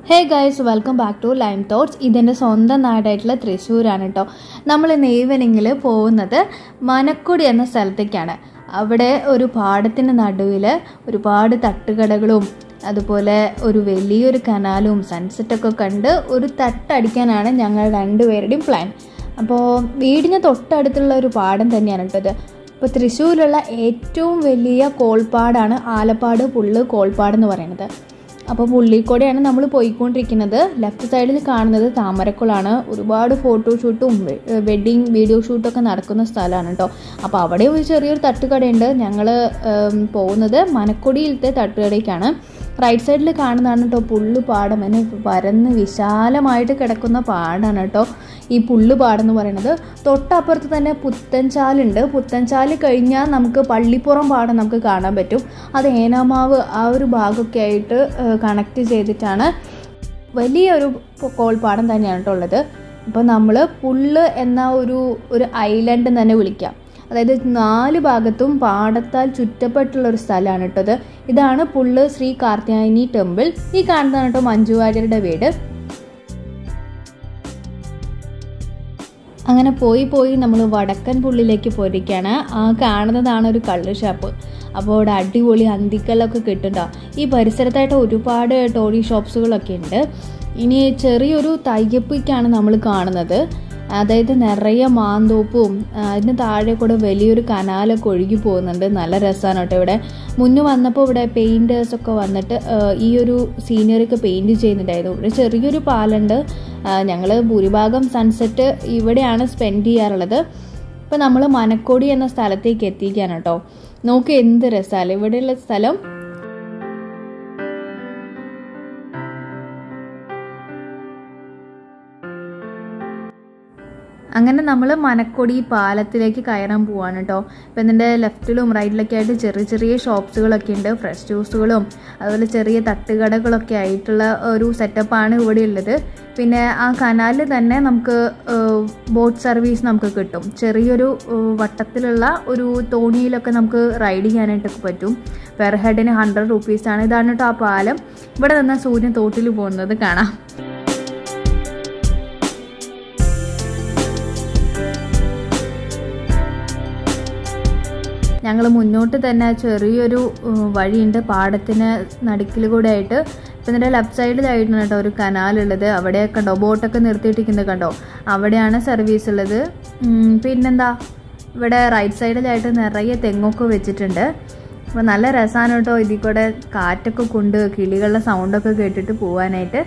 hey guys welcome back to lime thoughts ഇതെൻ്റെ സ്വന്തം നാടായിട്ടുള്ള തൃശ്ശൂരാണ് കേട്ടോ നമ്മൾ ഇന്ന് ഈവനിങ്ങിൽ പോകുന്നത് മനക്കുടി എന്ന സ്ഥലത്തേക്കാണ് അവിടെ ഒരു പാടത്തിൻ്റെ നടുവിൽ ഒരുപാട് തട്ടുകടകളും അതുപോലെ ഒരു വലിയൊരു കനാലും സൺസെറ്റൊക്കെ കണ്ട് ഒരു തട്ടടിക്കാനാണ് ഞങ്ങൾ രണ്ടുപേരുടെയും പ്ലാൻ അപ്പോൾ വീടിന് തൊട്ടടുത്തുള്ള ഒരു പാടം തന്നെയാണ് കേട്ടോ ഇത് ഇപ്പോൾ തൃശ്ശൂരിലുള്ള ഏറ്റവും വലിയ കോൾപ്പാടാണ് ആലപ്പാട് പുള്ള് കോൾപ്പാട് എന്ന് പറയുന്നത് അപ്പോൾ പുള്ളിക്കൂടെയാണ് നമ്മൾ പോയിക്കൊണ്ടിരിക്കുന്നത് ലെഫ്റ്റ് സൈഡിൽ കാണുന്നത് താമരക്കുളാണ് ഒരുപാട് ഫോട്ടോഷൂട്ടും വെഡ്ഡിങ് വീഡിയോ ഷൂട്ടൊക്കെ നടക്കുന്ന സ്ഥലമാണ് കേട്ടോ അപ്പോൾ അവിടെ ഒരു ചെറിയൊരു തട്ടുകടയുണ്ട് ഞങ്ങൾ പോകുന്നത് മനക്കൊടിയിലത്തെ തട്ടുകടയ്ക്കാണ് റൈറ്റ് സൈഡിൽ കാണുന്നതാണ് കേട്ടോ പുള്ളു പാടം എന്നെ പരന്ന് വിശാലമായിട്ട് കിടക്കുന്ന പാടാണ് കേട്ടോ ഈ പുള്ളു പാടെന്ന് പറയുന്നത് തൊട്ടപ്പുറത്ത് തന്നെ പുത്തൻചാലുണ്ട് പുത്തൻചാല് കഴിഞ്ഞാൽ നമുക്ക് പള്ളിപ്പുറം പാടം നമുക്ക് കാണാൻ പറ്റും അത് ഏനാമാവ് ആ ഒരു ഭാഗമൊക്കെ ആയിട്ട് കണക്ട് ചെയ്തിട്ടാണ് വലിയൊരു കോൾപ്പാടം തന്നെയാണ് കേട്ടോ ഉള്ളത് അപ്പോൾ നമ്മൾ പുള്ള് എന്ന ഒരു ഒരു ഐലൻഡ് തന്നെ വിളിക്കാം അതായത് നാല് ഭാഗത്തും പാടത്താൽ ചുറ്റപ്പെട്ടുള്ള ഒരു സ്ഥലമാണ് കേട്ടത് ഇതാണ് പുള്ള് ശ്രീ കാർത്യായനി ടെമ്പിൾ ഈ കാണുന്നതാണ് കേട്ടോ മഞ്ജു വാര്യരുടെ വീട് അങ്ങനെ പോയി പോയി നമ്മൾ വടക്കൻ പുള്ളിലേക്ക് പോയിരിക്കുകയാണ് ആ കാണുന്നതാണ് ഒരു കള്ള് ഷാപ്പ് അപ്പോൾ അവിടെ അടിപൊളി അന്തിക്കല്ലൊക്കെ കിട്ടുന്നുണ്ടോ ഈ പരിസരത്തായിട്ട് ഒരുപാട് ടോണി ഷോപ്സുകളൊക്കെ ഉണ്ട് ഇനി ചെറിയൊരു തയ്യപ്പിക്കാണ് നമ്മൾ കാണുന്നത് അതായത് നിറയെ മാന്തോപ്പും അതിന് താഴെ കൂടെ വലിയൊരു കനാലൊക്കെ ഒഴുകി പോകുന്നുണ്ട് നല്ല രസമാണ് കേട്ടോ ഇവിടെ മുന്നേ വന്നപ്പോൾ ഇവിടെ പെയിൻറ്റേഴ്സ് ഒക്കെ വന്നിട്ട് ഈ ഒരു സീനറിയൊക്കെ പെയിൻറ് ചെയ്യുന്നുണ്ടായിരുന്നു ഇവിടെ ചെറിയൊരു പാലുണ്ട് ഞങ്ങൾ ഭൂരിഭാഗം സൺസെറ്റ് ഇവിടെയാണ് സ്പെൻഡ് ചെയ്യാറുള്ളത് ഇപ്പം നമ്മൾ മനക്കോടി എന്ന സ്ഥലത്തേക്ക് എത്തിക്കാൻ കേട്ടോ നോക്ക് എന്ത് രസമല്ലേ ഇവിടെയുള്ള സ്ഥലം അങ്ങനെ നമ്മൾ മനക്കൊടി പാലത്തിലേക്ക് കയറാൻ പോവാണ് കേട്ടോ ഇപ്പം ഇതിൻ്റെ ലെഫ്റ്റിലും റൈറ്റിലൊക്കെ ആയിട്ട് ചെറിയ ചെറിയ ഷോപ്സുകളൊക്കെ ഉണ്ട് ഫ്രഷ് ജ്യൂസുകളും അതുപോലെ ചെറിയ തട്ടുകടകളൊക്കെ ആയിട്ടുള്ള ഒരു സെറ്റപ്പാണ് ഇവിടെ ഉള്ളത് പിന്നെ ആ കനാലിൽ തന്നെ നമുക്ക് ബോട്ട് സർവീസ് നമുക്ക് കിട്ടും ചെറിയൊരു വട്ടത്തിലുള്ള ഒരു തോണിയിലൊക്കെ നമുക്ക് റൈഡ് ചെയ്യാനായിട്ടൊക്കെ പറ്റും പെർ ഹെഡിന് ഹൺഡ്രഡ് റുപ്പീസാണ് ഇതാണ് കേട്ടോ ആ പാലം ഇവിടെ നിന്ന് സൂര്യൻ തോട്ടിൽ പോകുന്നത് കാണാം ഞങ്ങൾ മുന്നോട്ട് തന്നെ ചെറിയൊരു വഴിയുണ്ട് പാടത്തിന് നടുക്കിൽ കൂടെ ആയിട്ട് ഇപ്പം ഇതിൻ്റെ ലെഫ്റ്റ് സൈഡിലായിട്ടാണ് കേട്ടോ ഒരു കനാലുള്ളത് അവിടെ കണ്ടോ ബോട്ടൊക്കെ നിർത്തിയിട്ടിരിക്കുന്നത് കണ്ടോ അവിടെയാണ് സർവീസ് ഉള്ളത് പിന്നെന്താ ഇവിടെ റൈറ്റ് സൈഡിലായിട്ട് നിറയെ തെങ്ങൊക്കെ വെച്ചിട്ടുണ്ട് അപ്പോൾ നല്ല രസമാണ് കേട്ടോ ഇതിൽ കൂടെ കാറ്റൊക്കെ കൊണ്ട് കിളികളുടെ സൗണ്ടൊക്കെ കേട്ടിട്ട് പോകാനായിട്ട്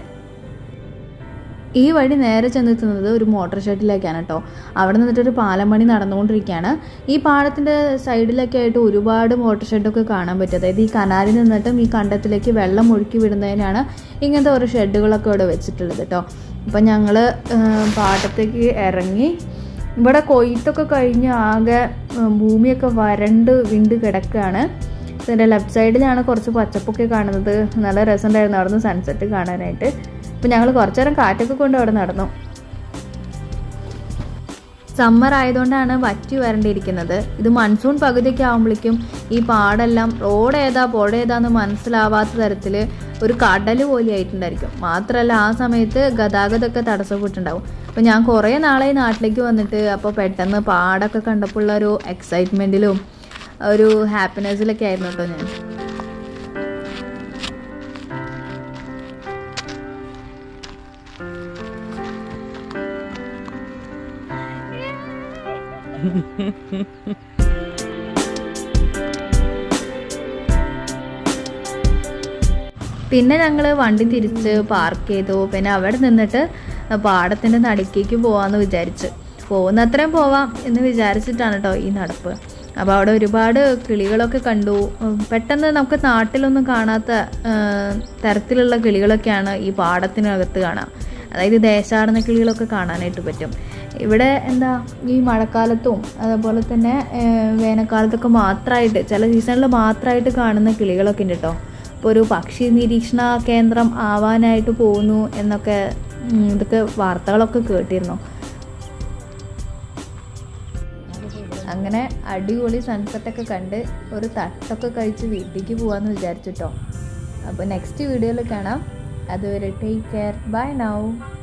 ഈ വഴി നേരെ ചെന്നെത്തുന്നത് ഒരു മോട്ടോർ ഷെഡിലേക്കാണ് കേട്ടോ അവിടെ നിന്നിട്ടൊരു പാലം പണി നടന്നുകൊണ്ടിരിക്കുകയാണ് ഈ പാടത്തിൻ്റെ സൈഡിലൊക്കെ ആയിട്ട് ഒരുപാട് മോട്ടോർ ഷെഡൊക്കെ കാണാൻ പറ്റും അതായത് ഈ കനാലിൽ നിന്നിട്ടും ഈ കണ്ടത്തിലേക്ക് വെള്ളം ഒഴുക്കി വിടുന്നതിനാണ് ഇങ്ങനത്തെ ഓരോ ഷെഡുകളൊക്കെ ഇവിടെ വെച്ചിട്ടുള്ളത് കേട്ടോ അപ്പം ഞങ്ങൾ പാടത്തേക്ക് ഇറങ്ങി ഇവിടെ കൊയ്ത്തൊക്കെ കഴിഞ്ഞ് ആകെ ഭൂമിയൊക്കെ വരണ്ട് വിണ്ട് കിടക്കുകയാണ് ഇതിൻ്റെ ലെഫ്റ്റ് സൈഡിലാണ് കുറച്ച് പച്ചപ്പൊക്കെ കാണുന്നത് നല്ല രസമുണ്ടായിരുന്നു അവിടെ നിന്ന് സൺസെറ്റ് കാണാനായിട്ട് അപ്പം ഞങ്ങൾ കുറച്ചു നേരം കാറ്റൊക്കെ കൊണ്ട് അവിടെ നടന്നു സമ്മർ ആയതുകൊണ്ടാണ് വറ്റി വരണ്ടിയിരിക്കുന്നത് ഇത് മൺസൂൺ പകുതിയൊക്കെ ആകുമ്പോഴേക്കും ഈ പാടെല്ലാം റോഡ് ഏതാ പുഴ ഏതാന്ന് മനസ്സിലാവാത്ത തരത്തിൽ ഒരു കടൽ പോലെ ആയിട്ടുണ്ടായിരിക്കും മാത്രമല്ല ആ സമയത്ത് ഗതാഗതമൊക്കെ തടസ്സപ്പെട്ടുണ്ടാവും അപ്പോൾ ഞാൻ കുറേ നാളായി നാട്ടിലേക്ക് വന്നിട്ട് അപ്പോൾ പെട്ടെന്ന് പാടൊക്കെ കണ്ടപ്പോൾ ഉള്ള ഒരു എക്സൈറ്റ്മെൻറ്റിലും ഒരു ഹാപ്പിനെസ്സിലൊക്കെ ആയിരുന്നു കേട്ടോ ഞാൻ പിന്നെ ഞങ്ങൾ വണ്ടി തിരിച്ച് പാർക്ക് ചെയ്തു പിന്നെ അവിടെ നിന്നിട്ട് പാടത്തിൻ്റെ നടുക്കേക്ക് പോവാമെന്ന് വിചാരിച്ച് പോകുന്ന അത്രയും പോവാം എന്ന് വിചാരിച്ചിട്ടാണ് കേട്ടോ ഈ നടപ്പ് അപ്പോൾ അവിടെ ഒരുപാട് കിളികളൊക്കെ കണ്ടു പെട്ടെന്ന് നമുക്ക് നാട്ടിലൊന്നും കാണാത്ത തരത്തിലുള്ള കിളികളൊക്കെയാണ് ഈ പാടത്തിനകത്ത് കാണാം അതായത് ദേശാടന കിളികളൊക്കെ കാണാനായിട്ട് പറ്റും ഇവിടെ എന്താ ഈ മഴക്കാലത്തും അതുപോലെ തന്നെ വേനൽക്കാലത്തൊക്കെ മാത്രമായിട്ട് ചില സീസണിൽ മാത്രമായിട്ട് കാണുന്ന കിളികളൊക്കെ ഉണ്ട് കേട്ടോ ഇപ്പോൾ ഒരു പക്ഷി നിരീക്ഷണ കേന്ദ്രം ആവാനായിട്ട് പോകുന്നു എന്നൊക്കെ ഇതൊക്കെ വാർത്തകളൊക്കെ കേട്ടിരുന്നു അങ്ങനെ അടിപൊളി സൺസെറ്റൊക്കെ കണ്ട് ഒരു തട്ടൊക്കെ കഴിച്ച് വീട്ടിലേക്ക് പോകാമെന്ന് വിചാരിച്ചിട്ടോ അപ്പോൾ നെക്സ്റ്റ് വീഡിയോയിൽ കാണാം അതുവരെ ടേക്ക് കെയർ ബൈ നൗ